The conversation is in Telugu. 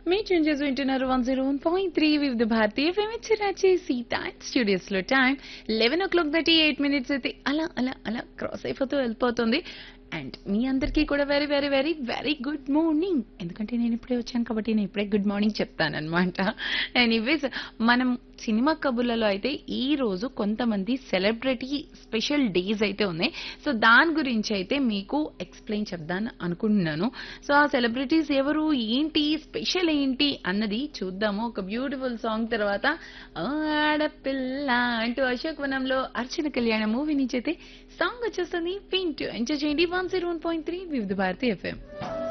మీ చేంజెస్ వింటున్నారు one zero one point three Vividh భారతీయ ఫెమిచ్చిరా చేసి టైమ్ స్టూడియోస్ లో time eleven o'clock thirty eight minutes అయితే అలా అలా అలా క్రాస్ అయిపోతూ వెళ్ళిపోతుంది అండ్ మీ అందరికీ కూడా very very very very good morning ఎందుకంటే నేను ఇప్పుడే వచ్చాను కాబట్టి నేను ఇప్పుడే గుడ్ మార్నింగ్ చెప్తాను అనమాట ఎనీవేస్ మనం సినిమా కబుర్లలో అయితే ఈ రోజు కొంతమంది సెలబ్రిటీ స్పెషల్ డేస్ అయితే ఉన్నాయి సో దాని గురించి అయితే మీకు ఎక్స్ప్లెయిన్ చెప్దాను అనుకుంటున్నాను సో ఆ సెలబ్రిటీస్ ఎవరు ఏంటి స్పెషల్ ఏంటి అన్నది చూద్దాము ఒక బ్యూటిఫుల్ సాంగ్ తర్వాత ఆడపిల్ల అంటూ అశోక్ వనంలో అర్చన కళ్యాణ మూవీ నుంచి అయితే సాంగ్ వచ్చేస్తుంది వింటూ ఎంజాయ్ చేయండి one zero one point three Vividh Bharati FM